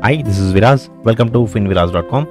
hi this is Viraj welcome to fin Viraj dot com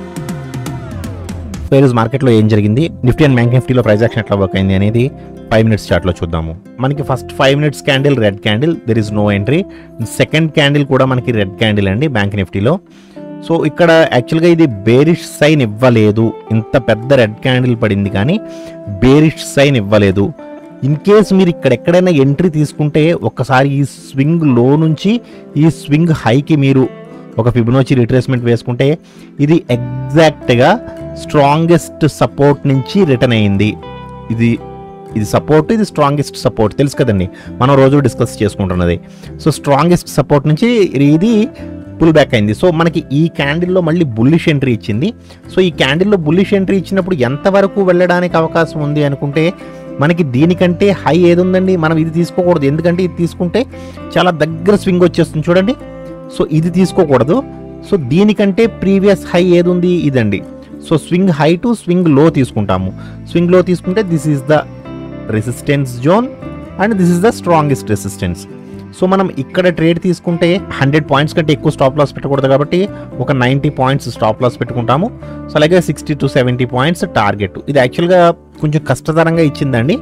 so ఈరోజు మార్కెట్లో ఏం జరిగింది నిఫ్టీ అండ్ బ్యాంక్ నిఫ్టీలో ప్రైస్ యాక్షన్ ఎట్లా వర్క్ అయింది అనేది ఫైవ్ మినిట్స్ చార్ట్లో చూద్దాము మనకి first five minutes candle red candle there is no entry second candle కూడా మనకి రెడ్ క్యాండిల్ అండి బ్యాంక్ నిఫ్టీలో సో ఇక్కడ యాక్చువల్గా ఇది బేరిష్ సైన్ ఇవ్వలేదు ఇంత పెద్ద రెడ్ క్యాండిల్ పడింది కానీ బేరిష్ సైన్ ఇవ్వలేదు ఇన్ కేస్ మీరు ఇక్కడ ఎక్కడైనా ఎంట్రీ తీసుకుంటే ఒక్కసారి ఈ స్వింగ్ లో నుంచి ఈ స్వింగ్ హైకి మీరు ఒక ఫిబొనాచి రిట్రేస్మెంట్ వేసుకుంటే ఇది ఎగ్జాక్ట్గా స్ట్రాంగెస్ట్ సపోర్ట్ నుంచి రిటర్న్ అయింది ఇది ఇది సపోర్ట్ ఇది స్ట్రాంగెస్ట్ సపోర్ట్ తెలుసు కదండి మనం రోజు డిస్కస్ చేసుకుంటున్నది సో స్ట్రాంగెస్ట్ సపోర్ట్ నుంచి ఇది పుల్ బ్యాక్ అయింది సో మనకి ఈ క్యాండిల్లో మళ్ళీ బుల్లిష్ ఎంట్రీ ఇచ్చింది సో ఈ క్యాండిల్లో బుల్లిష్ ఎంట్రీ ఇచ్చినప్పుడు ఎంతవరకు వెళ్ళడానికి అవకాశం ఉంది అనుకుంటే మనకి దీనికంటే హై ఏది ఉందండి మనం ఇది తీసుకోకూడదు ఎందుకంటే ఇది తీసుకుంటే చాలా దగ్గర స్వింగ్ వచ్చేస్తుంది చూడండి సో ఇది తీసుకోకూడదు సో దీనికంటే ప్రీవియస్ హై ఏది ఉంది ఇదండి so swing high to swing low తీసుకుంటాము స్వింగ్ లో తీసుకుంటే this is the resistance zone and this is the strongest resistance so మనం ఇక్కడ ట్రేడ్ తీసుకుంటే హండ్రెడ్ పాయింట్స్ కంటే ఎక్కువ స్టాప్ లాస్ పెట్టకూడదు కాబట్టి ఒక నైంటీ పాయింట్స్ స్టాప్ లాస్ పెట్టుకుంటాము సో అలాగే sixty to seventy points target ఇది యాక్చువల్గా కొంచెం కష్టతరంగా ఇచ్చిందండి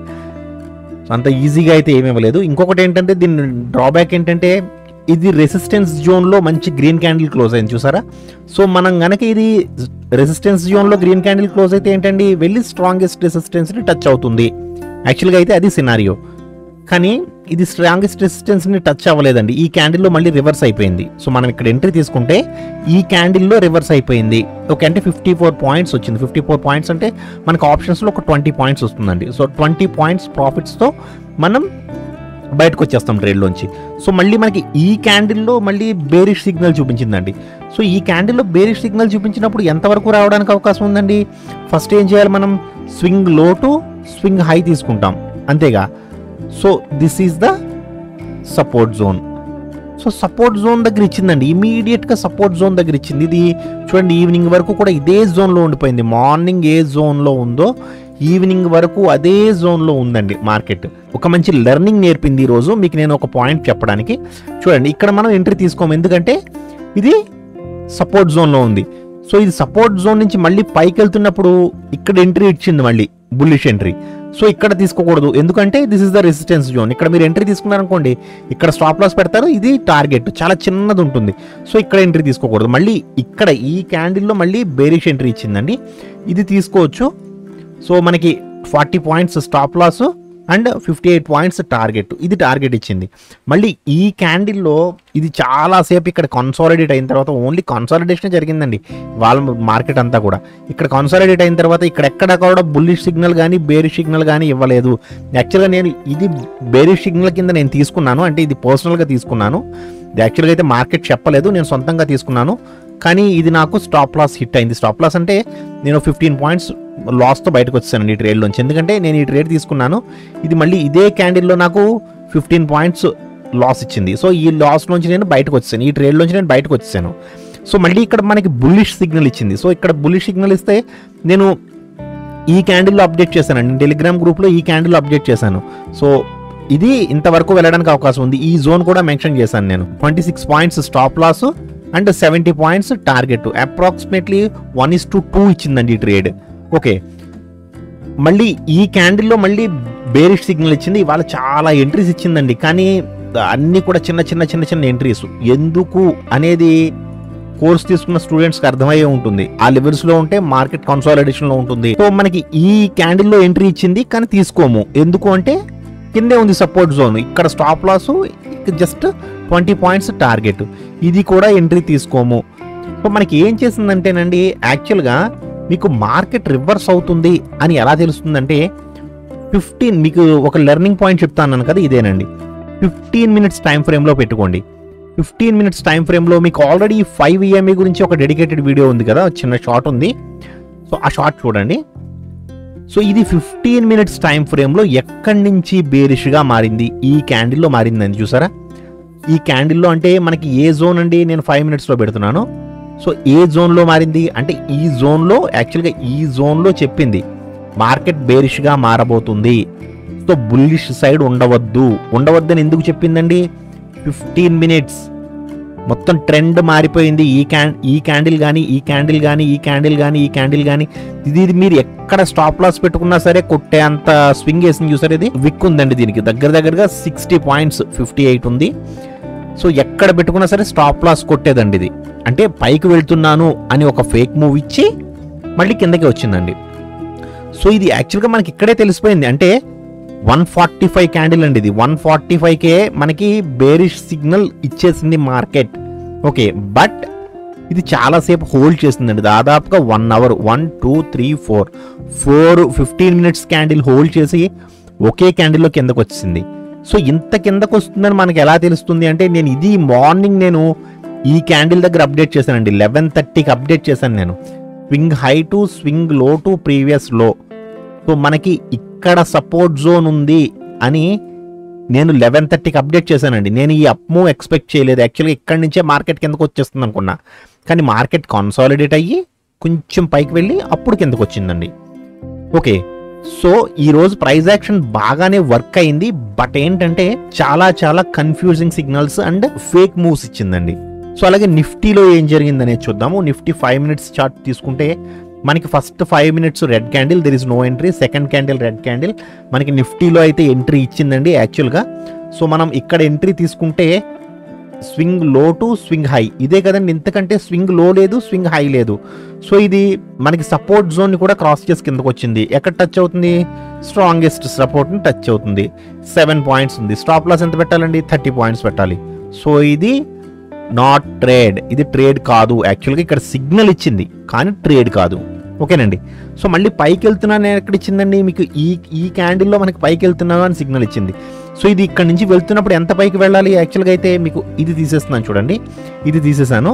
సో అంత ఈజీగా అయితే ఏమీ ఇవ్వలేదు ఇంకొకటి ఏంటంటే దీని డ్రాబ్యాక్ ఏంటంటే ఇది రెసిస్టెన్స్ జోన్లో మంచి గ్రీన్ క్యాండిల్ క్లోజ్ అయింది చూసారా సో మనం గనక ఇది రెసిస్టెన్స్ జోన్లో గ్రీన్ క్యాండిల్ క్లోజ్ అయితే ఏంటండి వెళ్ళి స్ట్రాంగెస్ట్ రెసిస్టెన్స్ని టచ్ అవుతుంది యాక్చువల్గా అయితే అది సినారియో కానీ ఇది స్ట్రాంగెస్ట్ రెసిస్టెన్స్ని టచ్ అవ్వలేదండి ఈ క్యాండిల్లో మళ్ళీ రివర్స్ అయిపోయింది సో మనం ఇక్కడ ఎంట్రీ తీసుకుంటే ఈ క్యాండిల్లో రివర్స్ అయిపోయింది ఓకే అంటే ఫిఫ్టీ ఫోర్ పాయింట్స్ వచ్చింది ఫిఫ్టీ ఫోర్ పాయింట్స్ అంటే మనకు ఆప్షన్స్లో ఒక ట్వంటీ పాయింట్స్ వస్తుందండి సో ట్వంటీ పాయింట్స్ ప్రాఫిట్స్తో మనం బయటకు వచ్చేస్తాం ట్రేడ్లోంచి సో మళ్ళీ మనకి ఈ క్యాండిల్లో మళ్ళీ బేరిష్ సిగ్నల్ చూపించిందండి సో ఈ క్యాండిల్లో బేరిష్ సిగ్నల్ చూపించినప్పుడు ఎంతవరకు రావడానికి అవకాశం ఉందండి ఫస్ట్ ఏం చేయాలి మనం swing low to swing high తీసుకుంటాం అంతేగా so this is the support zone so support zone దగ్గర ఇచ్చిందండి ఇమీడియట్గా సపోర్ట్ జోన్ దగ్గర ఇచ్చింది ఇది చూడండి ఈవినింగ్ వరకు కూడా ఇదే జోన్లో ఉండిపోయింది మార్నింగ్ ఏ జోన్లో ఉందో ఈవినింగ్ వరకు అదే జోన్లో ఉందండి మార్కెట్ ఒక మంచి లెర్నింగ్ నేర్పింది ఈరోజు మీకు నేను ఒక పాయింట్ చెప్పడానికి చూడండి ఇక్కడ మనం ఎంట్రీ తీసుకోము ఎందుకంటే ఇది సపోర్ట్ జోన్లో ఉంది సో ఇది సపోర్ట్ జోన్ నుంచి మళ్ళీ పైకి వెళ్తున్నప్పుడు ఇక్కడ ఎంట్రీ ఇచ్చింది మళ్ళీ బుల్లిష్ ఎంట్రీ సో ఇక్కడ తీసుకోకూడదు ఎందుకంటే this is the resistance zone ఇక్కడ మీరు ఎంట్రీ తీసుకున్నారనుకోండి ఇక్కడ స్టాప్ లాస్ పెడతారు ఇది టార్గెట్ చాలా చిన్నది ఉంటుంది సో ఇక్కడ ఎంట్రీ తీసుకోకూడదు మళ్ళీ ఇక్కడ ఈ క్యాండిల్లో మళ్ళీ బేరిష్ ఎంట్రీ ఇచ్చిందండి ఇది తీసుకోవచ్చు సో మనకి forty points stop loss and fifty eight points target ఇది టార్గెట్ ఇచ్చింది మళ్ళీ ఈ క్యాండిల్లో ఇది చాలాసేపు ఇక్కడ కన్సాలిడేట్ అయిన తర్వాత ఓన్లీ కన్సాలిడేషన్ జరిగిందండి వాళ్ళ మార్కెట్ అంతా కూడా ఇక్కడ కన్సాలిడేట్ అయిన తర్వాత ఇక్కడ ఎక్కడ కూడా బుల్లిష్ సిగ్నల్ కానీ బేరిష్ సిగ్నల్ కానీ ఇవ్వలేదు యాక్చువల్గా నేను ఇది బేరిష్ సిగ్నల్ కింద నేను తీసుకున్నాను అంటే ఇది పర్సనల్గా తీసుకున్నాను యాక్చువల్గా అయితే మార్కెట్ చెప్పలేదు నేను సొంతంగా తీసుకున్నాను కానీ ఇది నాకు స్టాప్ లాస్ హిట్ అయింది స్టాప్ లాస్ అంటే నేను ఫిఫ్టీన్ పాయింట్స్ లాస్తో బయటకు వచ్చాను ఈ ట్రేడ్లోంచి ఎందుకంటే నేను ఈ ట్రేడ్ తీసుకున్నాను ఇది మళ్ళీ ఇదే క్యాండిల్లో నాకు ఫిఫ్టీన్ పాయింట్స్ లాస్ ఇచ్చింది సో ఈ లాస్ నుంచి నేను బయటకు వచ్చాను ఈ ట్రేడ్లోంచి నేను బయటకు వచ్చాను సో మళ్ళీ ఇక్కడ మనకి బుల్లిష్ సిగ్నల్ ఇచ్చింది సో ఇక్కడ బుల్లిష్ సిగ్నల్ ఇస్తే నేను ఈ క్యాండిల్లో అప్డేట్ చేశానండి టెలిగ్రామ్ గ్రూప్లో ఈ క్యాండిల్లో అప్డేట్ చేశాను సో ఇది ఇంతవరకు వెళ్ళడానికి అవకాశం ఉంది ఈ జోన్ కూడా మెన్షన్ చేశాను నేను twenty six points stop loss and seventy points target approximately one is to two ఇచ్చిందండి ఈ ట్రేడ్ ఓకే మళ్ళీ ఈ క్యాండిల్లో మళ్ళీ బేరిష్ సిగ్నల్ ఇచ్చింది ఇవాళ చాలా ఎంట్రీస్ ఇచ్చిందండి కానీ అన్నీ కూడా చిన్న చిన్న చిన్న చిన్న ఎంట్రీస్ ఎందుకు అనేది కోర్స్ తీసుకున్న స్టూడెంట్స్కి అర్థమయ్యే ఉంటుంది ఆ లెవెల్స్లో ఉంటే మార్కెట్ కన్సాలిడేషన్లో ఉంటుంది సో మనకి ఈ క్యాండిల్లో ఎంట్రీ ఇచ్చింది కానీ తీసుకోము ఎందుకు అంటే కిందే ఉంది సపోర్ట్ జోన్ ఇక్కడ stop loss just twenty points target ఇది కూడా ఎంట్రీ తీసుకోము సో మనకి ఏం చేసిందంటేనండి యాక్చువల్గా మీకు మార్కెట్ రివర్స్ అవుతుంది అని ఎలా తెలుస్తుందంటే ఫిఫ్టీన్ మీకు ఒక లెర్నింగ్ పాయింట్ చెప్తాను కదా ఇదేనండి ఫిఫ్టీన్ మినిట్స్ టైం ఫ్రేమ్లో పెట్టుకోండి ఫిఫ్టీన్ మినిట్స్ టైం ఫ్రేమ్లో మీకు ఆల్రెడీ ఫైవ్ ఈఎంఏ గురించి ఒక డెడికేటెడ్ వీడియో ఉంది కదా చిన్న షార్ట్ ఉంది సో ఆ షార్ట్ చూడండి సో ఇది ఫిఫ్టీన్ మినిట్స్ టైం ఫ్రేమ్లో ఎక్కడి నుంచి బేరిష్గా మారింది ఈ క్యాండిల్లో మారిందని చూసారా ఈ క్యాండిల్లో అంటే మనకి ఏ జోన్ అండి నేను ఫైవ్ మినిట్స్లో పెడుతున్నాను సో ఏ జోన్లో మారింది అంటే ఈ జోన్లో యాక్చువల్గా ఈ జోన్లో చెప్పింది మార్కెట్ బేరిష్గా మారబోతుంది సో బుల్లిష్ సైడ్ ఉండవద్దు ఉండవద్దని ఎందుకు చెప్పిందండి ఫిఫ్టీన్ మినిట్స్ మొత్తం ట్రెండ్ మారిపోయింది ఈ క్యాన్ ఈ క్యాండిల్ కానీ ఈ క్యాండిల్ కానీ ఈ క్యాండిల్ కానీ ఈ క్యాండిల్ కానీ ఇది ఇది మీరు ఎక్కడ స్టాప్ లాస్ పెట్టుకున్నా సరే కొట్టే అంత స్వింగ్ వేసింది చూసారు ఇది విక్ ఉందండి దీనికి దగ్గర దగ్గరగా సిక్స్టీ పాయింట్స్ ఫిఫ్టీ ఎయిట్ ఉంది సో ఎక్కడ పెట్టుకున్నా సరే స్టాప్ లాస్ కొట్టేదండి ఇది అంటే పైకి వెళ్తున్నాను అని ఒక ఫేక్ మూవ్ ఇచ్చి మళ్ళీ కిందకి వచ్చిందండి సో ఇది యాక్చువల్గా మనకి ఇక్కడే తెలిసిపోయింది అంటే వన్ ఫార్టీ ఫైవ్ క్యాండిల్ అండి ఇది వన్ ఫార్టీ ఫైవ్కే మనకి బేరిష్ సిగ్నల్ ఇచ్చేసింది మార్కెట్ ఓకే బట్ ఇది చాలాసేపు హోల్డ్ చేసిందండి దాదాపుగా one hour one two three four four fifteen minutes candle hold చేసి ఒకే క్యాండిల్లో కిందకు వచ్చింది సో ఇంత కిందకు వస్తుందని మనకి ఎలా తెలుస్తుంది అంటే నేను ఇది మార్నింగ్ నేను ఈ క్యాండిల్ దగ్గర అప్డేట్ చేశానండి లెవెన్ థర్టీకి అప్డేట్ చేశాను నేను swing high to swing low to previous low so మనకి ఇక్కడ సపోర్ట్ జోన్ ఉంది అని నేను లెవెన్ థర్టీకి అప్డేట్ చేశానండి నేను ఈ అప్ మూవ్ ఎక్స్పెక్ట్ చేయలేదు యాక్చువల్గా ఇక్కడి నుంచే మార్కెట్ కిందకు వచ్చేస్తుంది అనుకున్నా కానీ మార్కెట్ కాన్సాలిడేట్ అయ్యి కొంచెం పైకి వెళ్ళి అప్పుడు కిందకు వచ్చిందండి ఓకే సో ఈ రోజు ప్రైస్ యాక్షన్ బాగానే వర్క్ అయింది బట్ ఏంటంటే చాలా చాలా confusing signals and fake moves ఇచ్చిందండి సో అలాగే నిఫ్టీలో ఏం జరిగిందనేది చూద్దాము నిఫ్టీ ఫైవ్ మినిట్స్ చార్ట్ తీసుకుంటే మనకి first five minutes red candle there is no entry second candle red candle మనకి నిఫ్టీలో అయితే ఎంట్రీ ఇచ్చిందండి యాక్చువల్గా సో మనం ఇక్కడ ఎంట్రీ తీసుకుంటే swing low to swing high ఇదే కదండి ఇంతకంటే స్వింగ్ లో లేదు స్వింగ్ హై లేదు సో ఇది మనకి సపోర్ట్ జోన్ కూడా క్రాస్ చేసి కిందకు వచ్చింది ఎక్కడ టచ్ అవుతుంది స్ట్రాంగెస్ట్ సపోర్ట్ని టచ్ అవుతుంది సెవెన్ పాయింట్స్ ఉంది స్టాప్ లాస్ ఎంత పెట్టాలండి థర్టీ పాయింట్స్ పెట్టాలి సో ఇది నాట్ ట్రేడ్ ఇది ట్రేడ్ కాదు యాక్చువల్గా ఇక్కడ సిగ్నల్ ఇచ్చింది కానీ ట్రేడ్ కాదు ఓకేనండి సో మళ్ళీ పైకి వెళ్తున్నాను ఎక్కడ ఇచ్చిందండి మీకు ఈ ఈ క్యాండిల్లో మనకి పైకి వెళ్తున్నాను అని సిగ్నల్ ఇచ్చింది సో ఇది ఇక్కడ నుంచి వెళ్తున్నప్పుడు ఎంత పైకి వెళ్ళాలి యాక్చువల్గా అయితే మీకు ఇది తీసేస్తున్నాను చూడండి ఇది తీసేసాను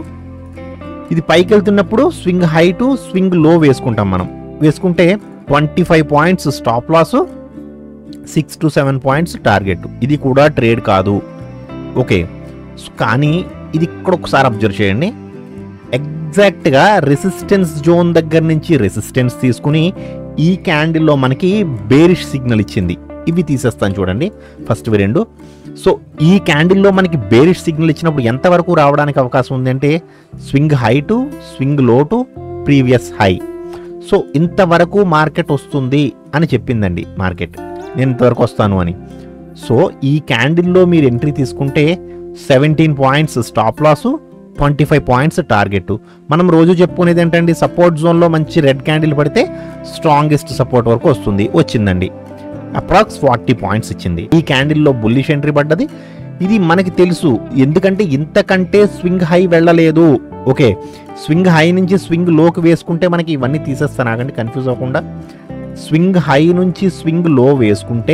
ఇది పైకి వెళ్తున్నప్పుడు స్వింగ్ హై టు స్వింగ్ లో వేసుకుంటాం మనం వేసుకుంటే twenty five points stop loss six to seven points target ఇది కూడా ట్రేడ్ కాదు ఓకే కానీ ఇది ఇక్కడ ఒకసారి అబ్జర్వ్ చేయండి ఎగ్జాక్ట్గా రెసిస్టెన్స్ జోన్ దగ్గర నుంచి రెసిస్టెన్స్ తీసుకుని ఈ క్యాండిల్లో మనకి బేరిష్ సిగ్నల్ ఇచ్చింది ఇవి తీసేస్తాను చూడండి ఫస్ట్ ఇవి రెండు సో ఈ క్యాండిల్లో మనకి బేరిష్ సిగ్నల్ ఇచ్చినప్పుడు ఎంతవరకు రావడానికి అవకాశం ఉందంటే swing high to swing low to previous high so ఇంతవరకు మార్కెట్ వస్తుంది అని చెప్పిందండి మార్కెట్ నేను ఇంతవరకు వస్తాను అని సో ఈ క్యాండిల్లో మీరు ఎంట్రీ తీసుకుంటే seventeen points stop loss twenty five points target మనం రోజు చెప్పుకునేది ఏంటండి సపోర్ట్ జోన్లో మంచి రెడ్ క్యాండిల్ పడితే స్ట్రాంగెస్ట్ సపోర్ట్ వరకు వస్తుంది వచ్చిందండి అప్రాక్స్ ఫార్టీ పాయింట్స్ ఇచ్చింది ఈ క్యాండిల్లో బుల్లిష్ ఎంట్రీ పడ్డది ఇది మనకి తెలుసు ఎందుకంటే ఇంతకంటే స్వింగ్ హై వెళ్ళలేదు ఓకే స్వింగ్ హై నుంచి స్వింగ్ లోకి వేసుకుంటే మనకి ఇవన్నీ తీసేస్తాను ఆగండి కన్ఫ్యూజ్ అవ్వకుండా స్వింగ్ హై నుంచి స్వింగ్ లో వేసుకుంటే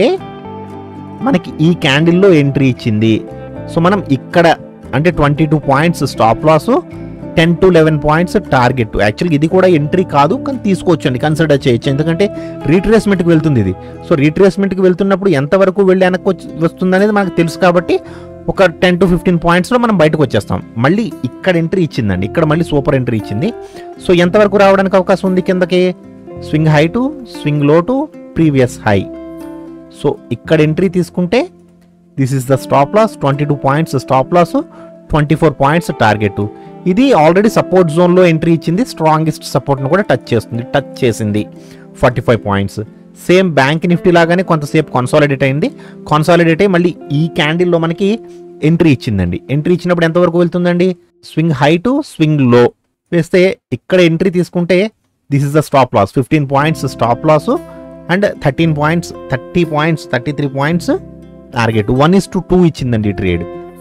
మనకి ఈ క్యాండిల్లో ఎంట్రీ ఇచ్చింది సో మనం ఇక్కడ అంటే twenty two points stop loss ten to eleven points target యాక్చువల్గా ఇది కూడా ఎంట్రీ కాదు కానీ తీసుకోవచ్చండి కన్సిడర్ చేయొచ్చు ఎందుకంటే రీట్రేస్మెంట్కి వెళ్తుంది ఇది సో రీట్రేస్మెంట్కి వెళ్తున్నప్పుడు ఎంతవరకు వెళ్ళి వెనక్కి వచ్చి వస్తుంది అనేది మనకు తెలుసు కాబట్టి ఒక టెన్ టు ఫిఫ్టీన్ పాయింట్స్లో మనం బయటకు వచ్చేస్తాం మళ్ళీ ఇక్కడ ఎంట్రీ ఇచ్చిందండి ఇక్కడ మళ్ళీ సూపర్ ఎంట్రీ ఇచ్చింది సో ఎంతవరకు రావడానికి అవకాశం ఉంది కిందకి swing high to swing low to previous high so ఇక్కడ ఎంట్రీ తీసుకుంటే this is the stop loss twenty two points stop loss twenty four points target ఇది ఆల్రెడీ సపోర్ట్ జోన్లో ఎంట్రీ ఇచ్చింది స్ట్రాంగెస్ట్ సపోర్ట్ను కూడా టచ్ చేస్తుంది టచ్ చేసింది forty five points same bank Nifty లాగానే కొంతసేపు కన్సాలిడేట్ అయింది కన్సాలిడేట్ అయ్యి మళ్ళీ ఈ క్యాండిల్లో మనకి ఎంట్రీ ఇచ్చిందండి ఎంట్రీ ఇచ్చినప్పుడు ఎంతవరకు వెళ్తుందండి స్వింగ్ హై టు స్వింగ్ లో వేస్తే ఇక్కడ ఎంట్రీ తీసుకుంటే this is the stop loss fifteen points stop loss and thirteen points thirty points thirty three points target one is to two ఇచ్చిందండి ట్రేడ్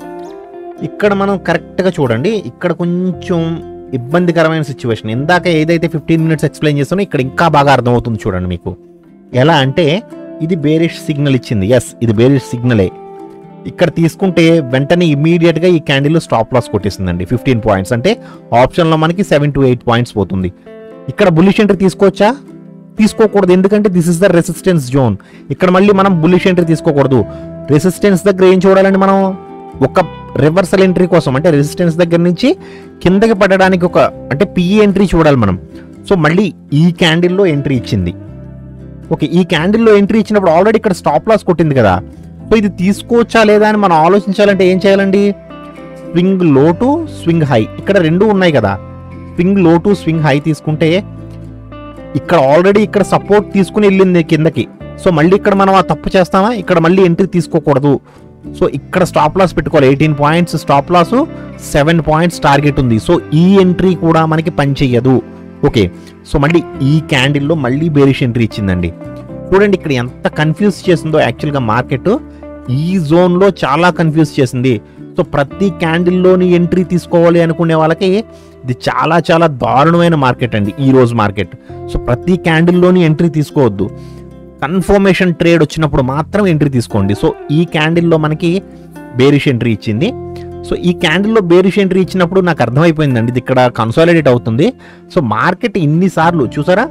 ఇక్కడ మనం కరెక్ట్గా చూడండి ఇక్కడ కొంచెం ఇబ్బందికరమైన సిచ్యువేషన్ ఇందాక ఏదైతే ఫిఫ్టీన్ మినిట్స్ ఎక్స్ప్లెయిన్ చేస్తానో ఇక్కడ ఇంకా బాగా అర్థమవుతుంది చూడండి మీకు ఎలా అంటే ఇది బేరిష్ సిగ్నల్ ఇచ్చింది ఎస్ ఇది బేరిష్ సిగ్నలే ఇక్కడ తీసుకుంటే వెంటనే ఇమీడియట్ గా ఈ క్యాండిల్ స్టాప్ లాస్ కొట్టేసిందండి ఫిఫ్టీన్ పాయింట్స్ అంటే ఆప్షన్ లో మనకి సెవెన్ టు ఎయిట్ పాయింట్స్ పోతుంది ఇక్కడ బుల్లిష్ ఎంట్రీ తీసుకోవచ్చా తీసుకోకూడదు ఎందుకంటే this is the resistance zone ఇక్కడ మళ్ళీ మనం బుల్లిష్ ఎంట్రీ తీసుకోకూడదు రెసిస్టెన్స్ దగ్గర ఏం చూడాలండి మనం ఒక రివర్సల్ ఎంట్రీ కోసం అంటే రెసిస్టెన్స్ దగ్గర నుంచి కిందకి పడడానికి ఒక అంటే పిఈ ఎంట్రీ చూడాలి మనం సో మళ్ళీ ఈ క్యాండిల్లో ఎంట్రీ ఇచ్చింది ఓకే ఈ క్యాండిల్లో ఎంట్రీ ఇచ్చినప్పుడు ఆల్రెడీ ఇక్కడ స్టాప్ లాస్ కొట్టింది కదా సో ఇది తీసుకోవచ్చా లేదా అని మనం ఆలోచించాలంటే ఏం చేయాలండి swing low to swing high ఇక్కడ రెండు ఉన్నాయి కదా swing low to swing high తీసుకుంటే ఇక్కడ ఆల్రెడీ ఇక్కడ సపోర్ట్ తీసుకుని వెళ్ళింది కిందకి సో మళ్ళీ ఇక్కడ మనం ఆ తప్పు చేస్తామా ఇక్కడ మళ్ళీ ఎంట్రీ తీసుకోకూడదు సో ఇక్కడ స్టాప్ లాస్ పెట్టుకోవాలి eighteen points stop loss seven points target ఉంది సో ఈ ఎంట్రీ కూడా మనకి పనిచేయదు ఓకే సో మళ్ళీ ఈ క్యాండిల్లో మళ్ళీ బేరిష్ ఎంట్రీ ఇచ్చిందండి చూడండి ఇక్కడ ఎంత కన్ఫ్యూజ్ చేసిందో యాక్చువల్గా మార్కెట్ ఈ జోన్లో చాలా కన్ఫ్యూజ్ చేసింది సో ప్రతి క్యాండిల్లోని ఎంట్రీ తీసుకోవాలి అనుకునే వాళ్ళకి ఇది చాలా చాలా దారుణమైన మార్కెట్ అండి ఈ రోజు మార్కెట్ సో ప్రతి క్యాండిల్లోని ఎంట్రీ తీసుకోవద్దు కన్ఫర్మేషన్ ట్రేడ్ వచ్చినప్పుడు మాత్రం ఎంట్రీ తీసుకోండి సో ఈ క్యాండిల్లో మనకి బేరిష్ ఎంట్రీ ఇచ్చింది సో ఈ క్యాండిల్లో బేరిష్ ఎంట్రీ ఇచ్చినప్పుడు నాకు అర్థమైపోయిందండి ఇది ఇక్కడ కన్సాలిడేట్ అవుతుంది సో మార్కెట్ ఇన్నిసార్లు చూసారా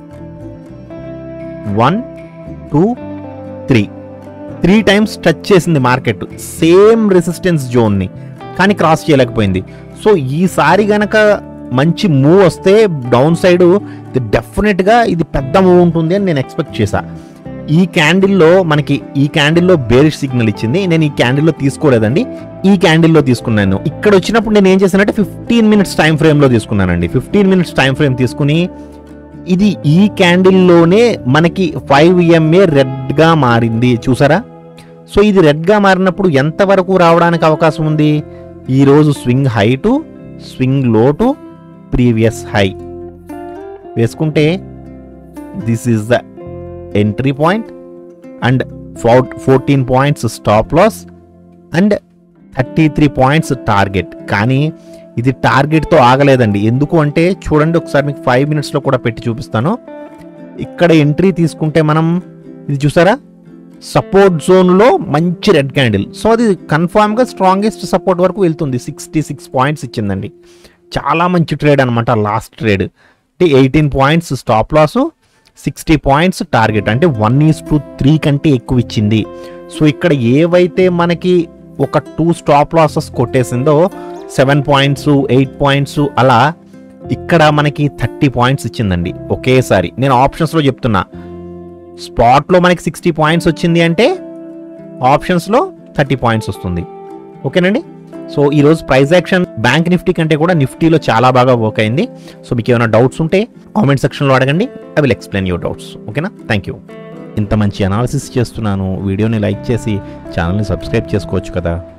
one two three three times touch చేసింది మార్కెట్ సేమ్ రెసిస్టెన్స్ జోన్ని కానీ క్రాస్ చేయలేకపోయింది సో ఈసారి గనక మంచి మూవ్ వస్తే డౌన్ సైడ్ ఇది డెఫినెట్గా ఇది పెద్ద మూవ్ ఉంటుంది అని నేను ఎక్స్పెక్ట్ చేశా ఈ క్యాండిల్లో మనకి ఈ క్యాండిల్లో బేరిష్ సిగ్నల్ ఇచ్చింది నేను ఈ క్యాండిల్లో తీసుకోలేదండి ఈ క్యాండిల్లో తీసుకున్నాను ఇక్కడ వచ్చినప్పుడు నేను ఏం చేశానంటే ఫిఫ్టీన్ మినిట్స్ టైం ఫ్రేమ్లో తీసుకున్నానండి ఫిఫ్టీన్ మినిట్స్ టైం ఫ్రేమ్ తీసుకుని ఇది ఈ క్యాండిల్లోనే మనకి ఫైవ్ ఎంఏ రెడ్గా మారింది చూసారా సో ఇది రెడ్గా మారినప్పుడు ఎంతవరకు రావడానికి అవకాశం ఉంది ఈరోజు swing high to swing low to previous high వేసుకుంటే this is the entry point and fourteen points stop loss and thirty three points target కానీ ఇది టార్గెట్తో ఆగలేదండి ఎందుకు అంటే చూడండి ఒకసారి మీకు ఫైవ్ మినిట్స్లో కూడా పెట్టి చూపిస్తాను ఇక్కడ ఎంట్రీ తీసుకుంటే మనం ఇది చూసారా సపోర్ట్ జోన్లో మంచి రెడ్ క్యాండిల్ సో అది కన్ఫామ్గా స్ట్రాంగెస్ట్ సపోర్ట్ వరకు వెళ్తుంది సిక్స్టీ సిక్స్ పాయింట్స్ ఇచ్చిందండి చాలా మంచి ట్రేడ్ అనమాట లాస్ట్ ట్రేడ్ అంటే eighteen points stop loss sixty points target అంటే వన్ ఈస్ టు త్రీ కంటే ఎక్కువ ఇచ్చింది సో ఇక్కడ ఏవైతే మనకి ఒక టూ స్టాప్ లాసెస్ కొట్టేసిందో సెవెన్ పాయింట్స్ ఎయిట్ పాయింట్స్ అలా ఇక్కడ మనకి థర్టీ పాయింట్స్ ఇచ్చిందండి ఒకేసారి నేను ఆప్షన్స్లో చెప్తున్నా స్పాట్లో మనకి సిక్స్టీ పాయింట్స్ వచ్చింది అంటే ఆప్షన్స్లో థర్టీ పాయింట్స్ వస్తుంది ఓకేనండి సో ఈరోజు ప్రైస్ యాక్షన్ బ్యాంక్ నిఫ్టీ కంటే కూడా నిఫ్టీలో చాలా బాగా వర్క్ అయింది సో మీకు ఏమైనా డౌట్స్ ఉంటే కామెంట్ సెక్షన్లో అడగండి I will explain your doubts ఓకేనా థ్యాంక్ యూ ఇంత మంచి అనాలిసిస్ చేస్తున్నాను వీడియోని లైక్ చేసి ఛానల్ని సబ్స్క్రైబ్ చేసుకోవచ్చు కదా